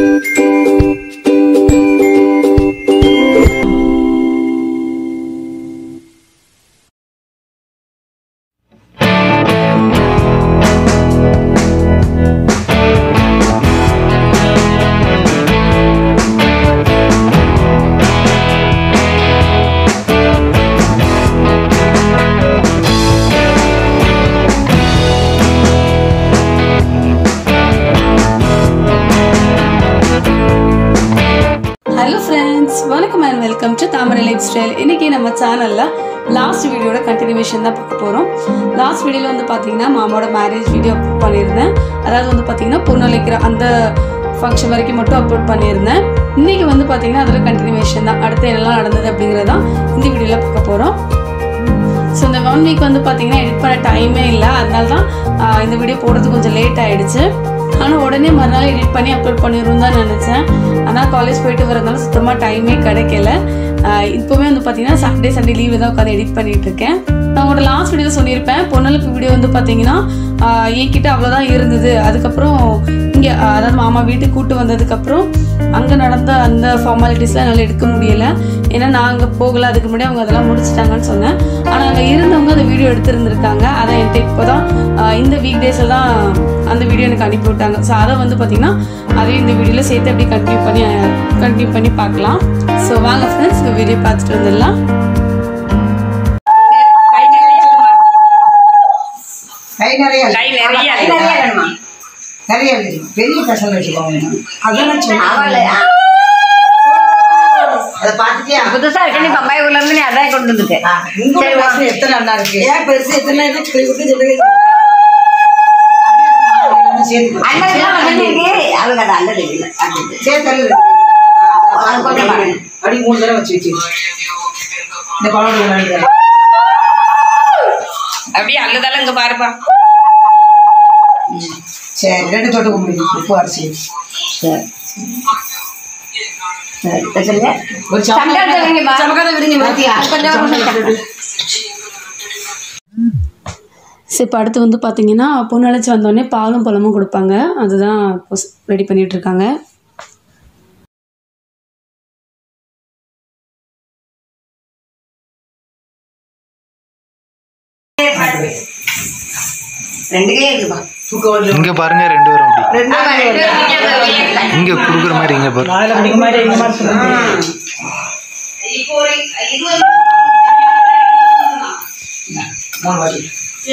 Hello friends வணக்கம் and welcome to Thamarai lifestyle இன்னைக்கு நம்ம சேனலில் லாஸ்ட் வீடியோட கண்டினியூஷன் தான் பார்க்க போகிறோம் லாஸ்ட் வீடியோவில் வந்து பார்த்தீங்கன்னா மாமாவோட மேரேஜ் வீடியோ அப்லோட் பண்ணியிருந்தேன் அதாவது வந்து பார்த்தீங்கன்னா பொண்ணு அழைக்கிற அந்த ஃபங்க்ஷன் வரைக்கும் மட்டும் அப்லோட் பண்ணியிருந்தேன் இன்னைக்கு வந்து பார்த்தீங்கன்னா அதில் கண்டினியூஷன் தான் அடுத்து என்னெல்லாம் நடந்தது அப்படிங்கிறதான் இந்த வீடியோவில் பார்க்க போகிறோம் ஸோ இந்த ஒன் வீக் வந்து பார்த்தீங்கன்னா எடிட் பண்ண டைமே இல்லை அதனால தான் ஆஹ், இந்த வீடியோ போடுறது கொஞ்சம் லேட் ஆயிடுச்சு ஆனால் உடனே மறுநாள் எடிட் பண்ணி அப்லோட் பண்ணிடும் தான் நினச்சேன் ஆனால் காலேஜ் போயிட்டு வரதுனால சுத்தமாக டைமே கிடைக்கல ஆஹ், இப்போவே வந்து பார்த்தீங்கன்னா சாட்டர்டே சண்டே லீவு தான் உட்காந்து எடிட் பண்ணிட்டு இருக்கேன் நான் உங்களோட லாஸ்ட் வீடியோ சொல்லியிருப்பேன் பொன்னலுக்கு வீடியோ வந்து பார்த்தீங்கன்னா ஆஹ், என்கிட்ட அவ்வளோதான் இருந்தது அதுக்கப்புறம் இங்கே அதாவது மாமா வீட்டுக்கு கூட்டு வந்ததுக்கப்புறம் அங்கே நடந்த அந்த ஃபார்மாலிட்டிஸ்லாம் என்னால் எடுக்க முடியல ஏன்னா நான் அங்கே போகல அதுக்கு முன்னாடி அவங்க அதெல்லாம் முடிச்சிட்டாங்கன்னு சொன்னேன் ஆனால் அங்கே இருந்தவங்க அந்த வீடியோ எடுத்திருந்திருக்காங்க அதை என்கிட்ட இப்போ தான் இந்த வீக் டேஸில் தான் அந்த வீடியோ எனக்கு அனுப்பி விட்டாங்க ஸோ அதை வந்து பார்த்திங்கன்னா அதையும் இந்த வீடியோவில் சேர்த்து அப்படியே கண்டினியூ பண்ணி கண்டினியூ பண்ணி பார்க்கலாம் ஸோ வாங்க ஃப்ரெண்ட்ஸ் இந்த வீடியோ பார்த்துட்டு வந்துடலாம் கை நிறைய கை நிறைய கை இருக்கு. நிறைய வேணுமா நிறைய வேணுமா பெரிய பசங்க வச்சுக்கோங்க அதெல்லாம் சொன்னாங்க அதை பார்த்துட்டியா புதுசா இருக்கு நீ பம்பாய் ஊர்ல இருந்து நீ அதான் கொண்டு வந்துருக்க உங்க பசங்க எத்தனை நல்லா இருக்கு ஏன் பெருசு எத்தனை இது கிளி விட்டு சொல்லுங்க சேர்த்து அண்ணன் வந்துருக்கு அவங்க அது அல்லது இல்லை சேர்த்து அடி மூணு தடவை வச்சு வச்சு இந்த குழந்தை விளையாடுற. அப்படியே அல்லதால இங்க பாருப்பா சரி ரெண்டு தொட்டு கும்பிடு உப்பு அரிசி ஒரு சமக்காத விருங்க மாத்தியா சரி இப்போ அடுத்து வந்து பார்த்தீங்கன்னா பொண்ணு அழைச்சி வந்தோடனே பாலும் பழமும் கொடுப்பாங்க அதுதான் இப்போ ரெடி பண்ணிட்டு இருக்காங்க ரெண்டு கை இருக்குப்பா இங்க பாருங்க ரெண்டு பேரும் அப்படி இங்க குடுக்குற மாதிரி இங்க பாரு மூணு வாட்டி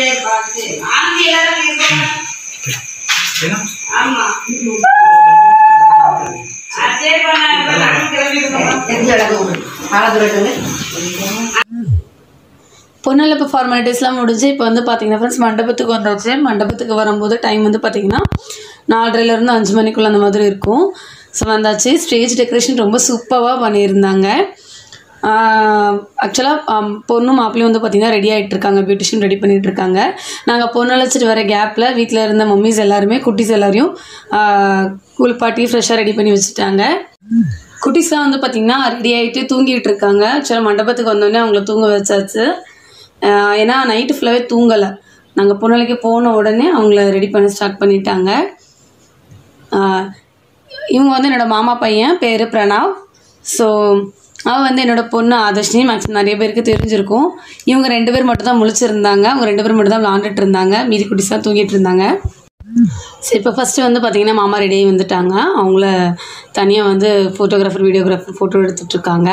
பொண்ணு ஃபார்மாலிட்டிஸ்லாம் முடிஞ்சு இப்போ வந்து பார்த்தீங்கன்னா ஃப்ரெண்ட்ஸ் மண்டபத்துக்கு வந்தாச்சு மண்டபத்துக்கு வரும்போது டைம் வந்து பார்த்தீங்கன்னா நாலரைலேருந்து அஞ்சு மணிக்குள்ள அந்த மாதிரி இருக்கும் ஸோ வந்தாச்சு ஸ்டேஜ் டெக்கரேஷன் ரொம்ப சூப்பராக பண்ணியிருந்தாங்க ஆக்சுவலாக பொண்ணும் மாப்பிளையும் வந்து பார்த்திங்கன்னா ரெடி ஆகிட்டு இருக்காங்க பியூட்டிஷியன் ரெடி பண்ணிட்டு இருக்காங்க நாங்கள் பொண்ணு அழைச்சிட்டு வர கேப்பில் வீட்டில் இருந்த மம்மிஸ் எல்லாருமே குட்டீஸ் எல்லாரையும் குளிப்பாட்டி ஃப்ரெஷ்ஷாக ரெடி பண்ணி வச்சுட்டாங்க குட்டீஸ்லாம் வந்து பார்த்திங்கன்னா ரெடி ஆகிட்டு தூங்கிட்டு இருக்காங்க ஆக்சுவலாக மண்டபத்துக்கு வந்தோடனே அவங்கள தூங்க வச்சாச்சு ஆஹ் ஏன்னா நைட்டு ஃபுல்லாகவே தூங்கலை நாங்கள் பொண்ணுலைக்கு போன உடனே அவங்கள ரெடி பண்ண ஸ்டார்ட் பண்ணிட்டாங்க ஆஹ் இவங்க வந்து என்னோட மாமா பையன் பேர் பிரணவ் ஸோ அவன் வந்து என்னோட பொண்ணு ஆதர்ஷினி மேக்ஸிமம் நிறைய பேருக்கு தெரிஞ்சிருக்கும் இவங்க ரெண்டு பேர் மட்டும் தான் முழிச்சிருந்தாங்க அவங்க ரெண்டு பேர் மட்டும் தான் விளாண்டுட்டு இருந்தாங்க மீதி குட்டிஸ் தான் தூங்கிட்டு இருந்தாங்க சரி இப்போ ஃபஸ்ட்டு வந்து பார்த்தீங்கன்னா மாமா ரெடியாகி வந்துட்டாங்க அவங்கள தனியாக வந்து ஃபோட்டோகிராஃபர் வீடியோகிராஃபர் ஃபோட்டோ எடுத்துட்ருக்காங்க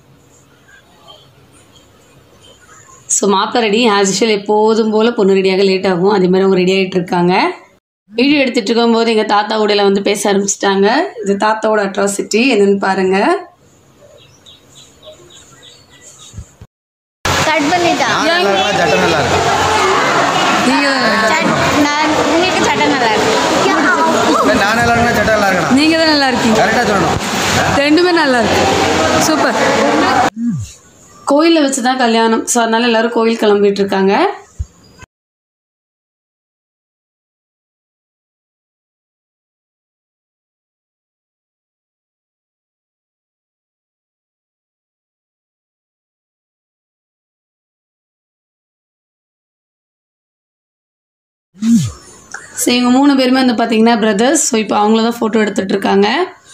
ஸோ மாப்பிள்ளை ரெடி ஆஸ் யூஷுவல் எப்போதும் போல் பொண்ணு ரெடியாக லேட் ஆகும் அதே மாதிரி அவங்க ரெடி ஆகிட்டு இருக்காங்க வீடியோ எடுத்துட்டு இருக்கும்போது எங்கள் தாத்தா கூடல வந்து பேச ஆரம்பிச்சிட்டாங்க இது தாத்தாவோட அட்ராசிட்டி என்னன்னு பாருங்க கட் பண்ணிட்டான் சட்டை நல்லா இருக்கு சட்- நான் உங்களுக்கு சட்டை நல்லா இருக்கு நான் நல்லா இருக்குன்னா சட்டை நல்லா இருக்கணும் நீங்கள் தான் நல்லா இருக்கீங்க கரெக்டாக சொல்லணும் ரெண்டுமே நல்லா இருக்கு சூப்பர் கோயிலில் வச்சு தான் கல்யாணம் ஸோ அதனால எல்லாரும் கோயில் கிளம்பிட்டு இருக்காங்க ஸோ இவங்க மூணு பேருமே வந்து பார்த்தீங்கன்னா பிரதர்ஸ் ஸோ இப்போ அவங்கள தான் ஃபோட்டோ எடுத்துட்டு இருக்காங்க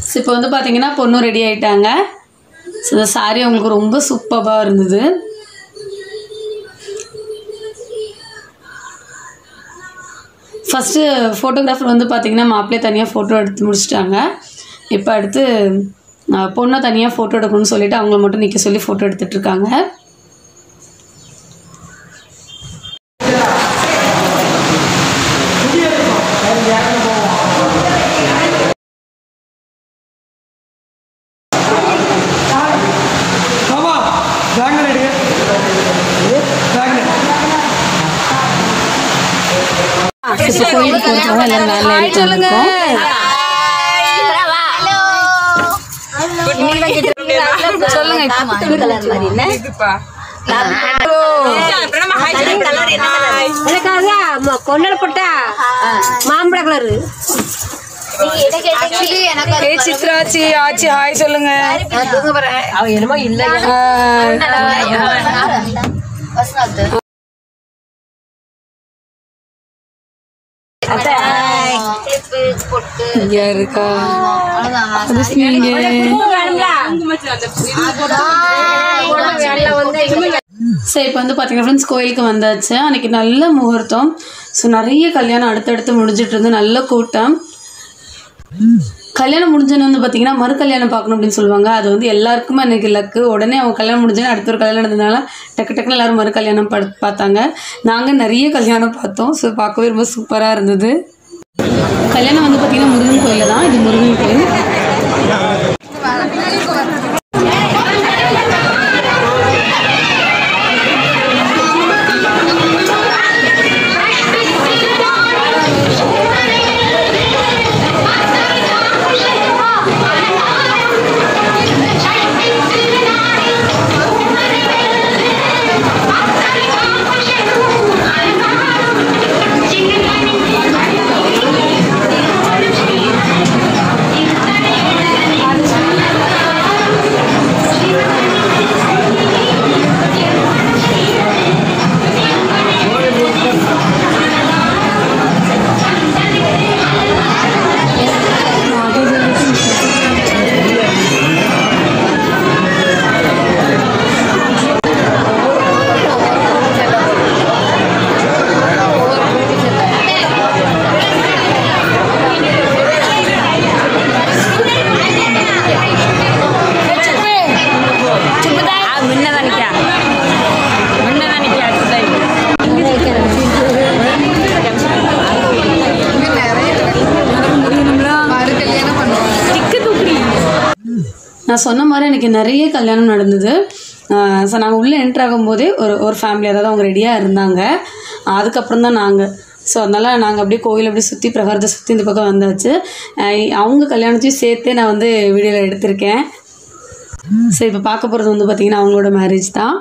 ஸோ இப்போ வந்து பார்த்தீங்கன்னா பொண்ணும் ரெடி ஆயிட்டாங்க ஸோ இந்த சாரி அவங்களுக்கு ரொம்ப சூப்பராக இருந்தது ஃபஸ்ட்டு ஃபோட்டோகிராஃபர் வந்து பார்த்தீங்கன்னா மாப்பிள்ளையே தனியாக ஃபோட்டோ எடுத்து முடிச்சிட்டாங்க இப்போ அடுத்து அஹ், பொண்ணை தனியாக ஃபோட்டோ எடுக்கணும்னு சொல்லிட்டு அவங்கள மட்டும் நிற்க சொல்லி ஃபோட்டோ எடுத்துட்டு இருக்காங்க இப்போ கோயிலுக்கு போகிறவங்க எல்லாரும் வேலை ஏறிட்டு வந்திருக்கோம் எனக்கு அதான் கொண்டாடப்பட்ட மாம்பழ கலரு சித்ராச்சி ஆச்சி ஹாய் சொல்லுங்க அவன் என்னமோ இல்ல இங்க இருக்கா அது நீங்க சரி இப்போ வந்து பார்த்தீங்கன்னா ஃப்ரெண்ட்ஸ் கோயிலுக்கு வந்தாச்சு அன்னைக்கு நல்ல முகூர்த்தம் ஸோ நிறைய கல்யாணம் அடுத்தடுத்து முடிஞ்சிட்டு இருந்து நல்ல கூட்டம் கல்யாணம் முடிஞ்சோன்னு வந்து பார்த்தீங்கன்னா மறு கல்யாணம் பார்க்கணும் அப்படின்னு சொல்லுவாங்க அது வந்து எல்லாருக்குமே அன்னைக்கு லக்கு உடனே அவங்க கல்யாணம் முடிஞ்சோன்னு அடுத்த ஒரு கல்யாணம் நடந்ததுனால டக்கு டக்குன்னு எல்லாரும் மறு கல்யாணம் பா பார்த்தாங்க நாங்கள் நிறைய கல்யாணம் பார்த்தோம் ஸோ பார்க்கவே ரொம்ப சூப்பராக இருந்தது கல்யாணம் வந்து பார்த்தீங்கன்னா முருகன் கோயிலில் தான் இது முருகன் கோயில் நான் சொன்ன மாதிரி எனக்கு நிறைய கல்யாணம் நடந்தது ஸோ நாங்கள் உள்ளே என்ட்ரு ஆகும்போதே ஒரு ஒரு ஃபேமிலி அதாவது அவங்க ரெடியாக இருந்தாங்க அதுக்கப்புறம் தான் நாங்கள் ஸோ அதனால் நாங்கள் அப்படியே கோயில் அப்படியே சுற்றி பிரகாரத்தை சுற்றி இந்த பக்கம் வந்தாச்சு அஹ் அவங்க கல்யாணத்தையும் சேர்த்தே நான் வந்து வீடியோவில் எடுத்திருக்கேன் ஸோ இப்போ பார்க்க போகிறது வந்து பார்த்திங்கன்னா அவங்களோட மேரேஜ் தான்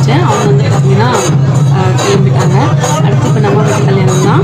வச்சேன் அவங்க வந்து பார்த்தீங்கன்னா ஆஹ், கிளம்பிட்டாங்க அடுத்து இப்போ நம்ம வீட்டு கல்யாணம் தான்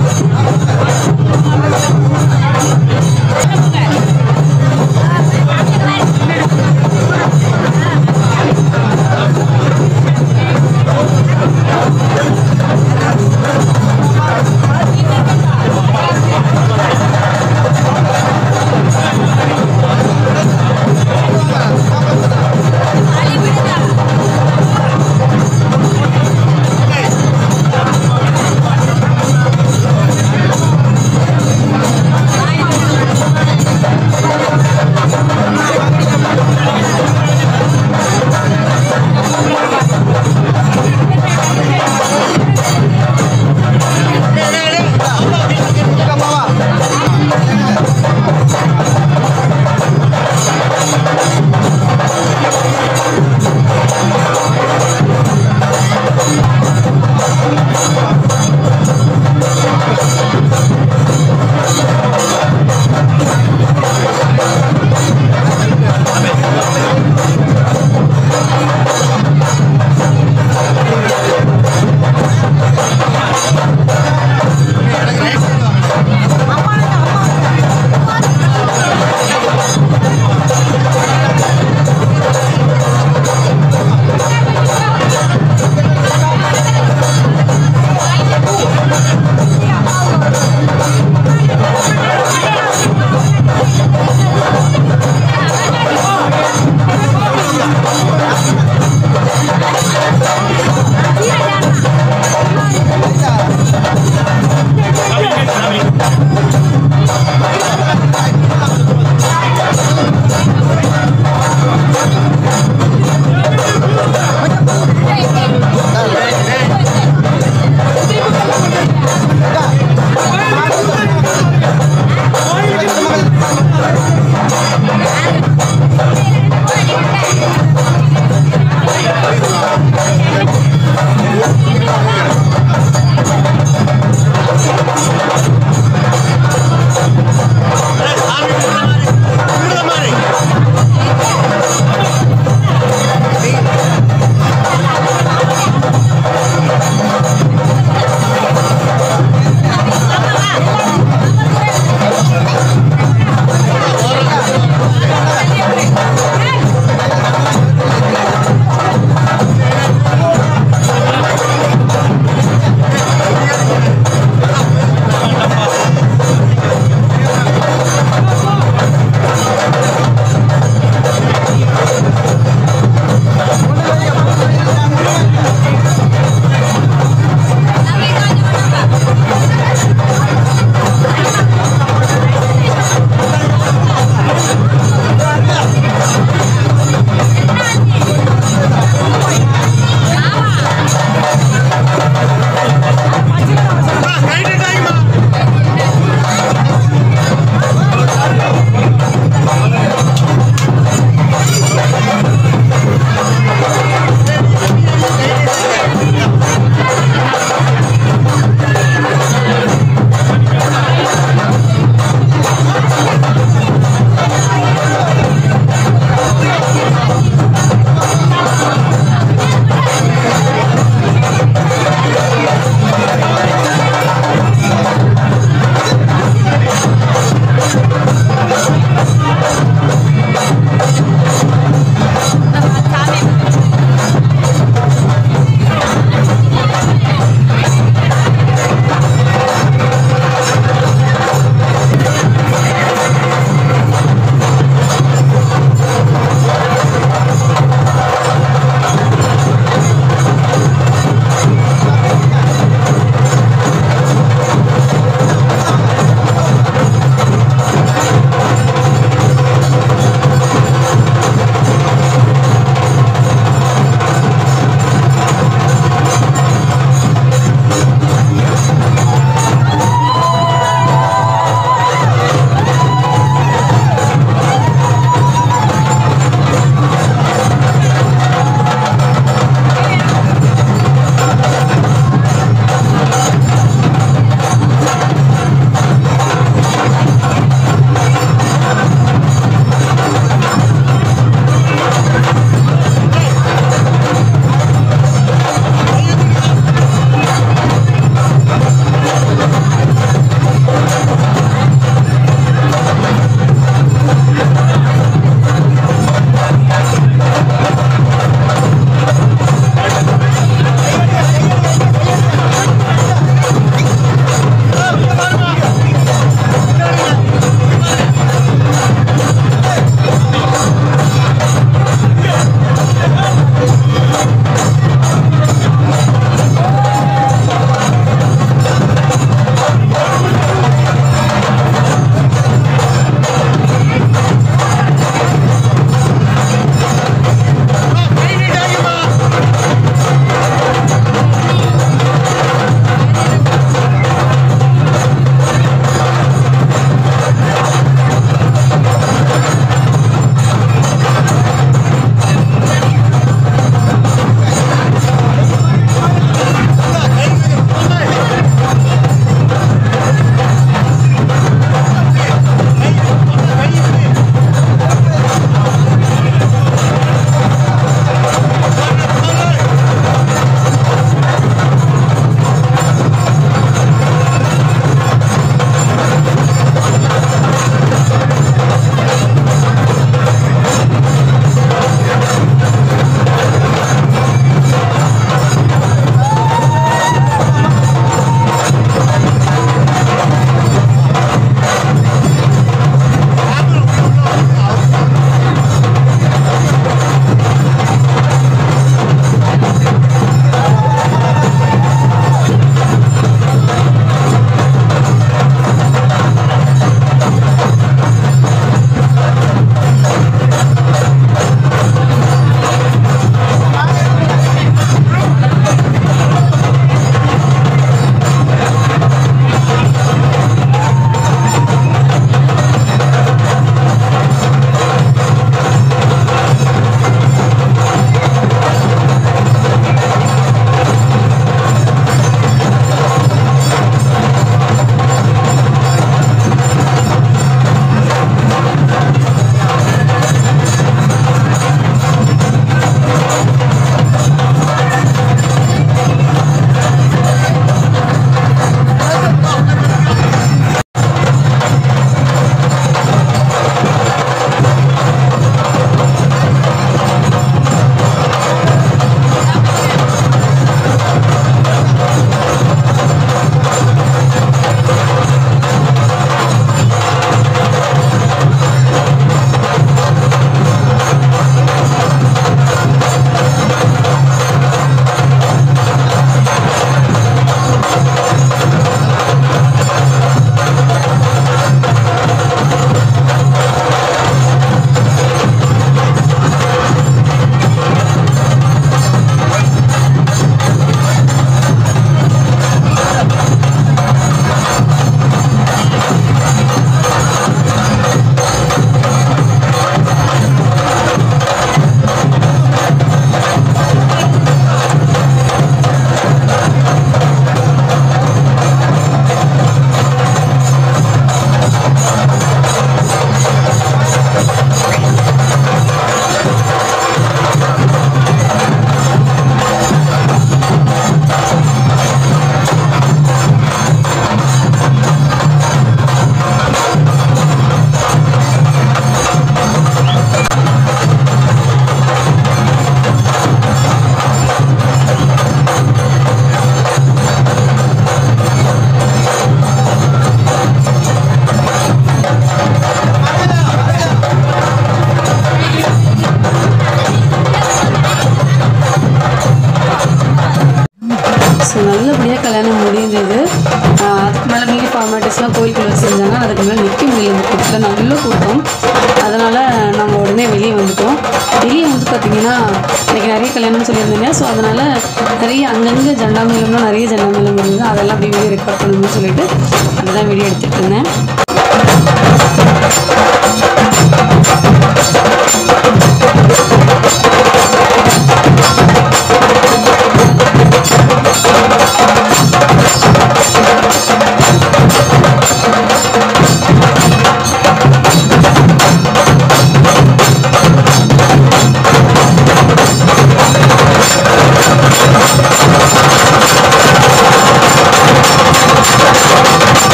நல்லபடியாக கல்யாணம் முடிஞ்சது ஆஹ் அதுக்கு மேலே மீதி ஃபார்மாலிட்டிஸ்லாம் கோயிலுக்குள்ள வச்சு செஞ்சாங்க அதுக்கு மேலே நிற்க முடியல இந்த கூட்டத்தில் நல்ல கூட்டம் அதனால் நம்ம உடனே வெளியே வந்துட்டோம் வெளியே வந்து பார்த்திங்கன்னா இன்றைக்கி நிறைய கல்யாணம் சொல்லியிருந்தீங்க ஸோ அதனால் நிறைய அங்கங்கே ஜெண்டா மேளம்லாம் நிறைய ஜெண்டா மேளம் இருந்தது அதெல்லாம் அப்படியே வீடியோ ரெக்கார்ட் பண்ணணும்னு சொல்லிட்டு அதுதான் வீடியோ எடுத்துகிட்டு இருந்தேன்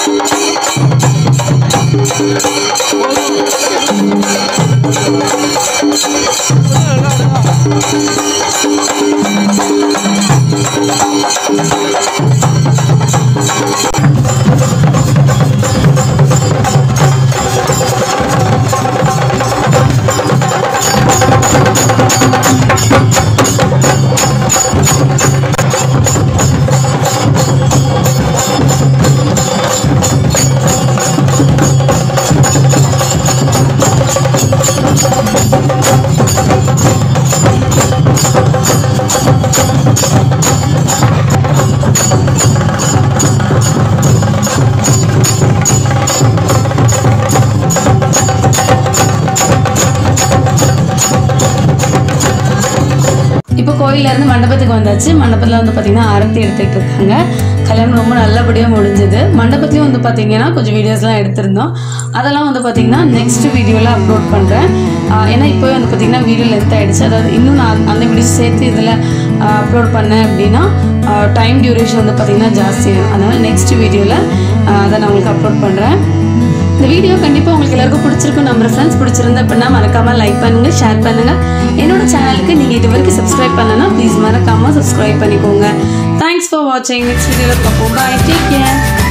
இப்போ கோயில்ல இருந்து மண்டபத்துக்கு வந்தாச்சு மண்டபத்தில் வந்து பார்த்தீங்கன்னா ஆரத்தி எடுத்துட்டு இருக்காங்க கல்யாணம் ரொம்ப நல்லபடியாக முடிஞ்சது மண்டபத்துலையும் வந்து பார்த்தீங்கன்னா கொஞ்சம் வீடியோஸ்லாம் எடுத்திருந்தோம் அதெல்லாம் வந்து பார்த்தீங்கன்னா நெக்ஸ்ட் வீடியோவில் அப்லோட் பண்ணுறேன் ஏன்னா இப்போவே வந்து பார்த்தீங்கன்னா வீடியோ லென்த் ஆயிடுச்சு அதாவது இன்னும் நான் அந்த வீடியோ சேர்த்து இதில் அப்லோட் பண்ணேன் அப்படின்னா டைம் டியூரேஷன் வந்து பார்த்தீங்கன்னா ஜாஸ்தி ஆகும் அதனால் நெக்ஸ்ட் வீடியோவில் அதை நான் உங்களுக்கு அப்லோட் பண்ணுறேன் இந்த வீடியோ கண்டிப்பாக உங்களுக்கு எல்லாருக்கும் பிடிச்சிருக்கும் நம்ம ஃப்ரெண்ட்ஸ் பிடிச்சிருந்தா அப்படின்னா மறக்காம லைக் பண்ணுங்க ஷேர் பண்ணுங்க என்னோட சேனலுக்கு நீங்க இது வரைக்கும் சப்ஸ்கிரைப் பண்ணலன்னா ப்ளீஸ் மறக்காம சப்ஸ்கிரைப் பண்ணிக்கோங்க தேங்க்ஸ் ஃபார் வாட்சிங் நெக்ஸ்ட் வீடியோவில் பார்ப்போம் பாய் டேக் கேர்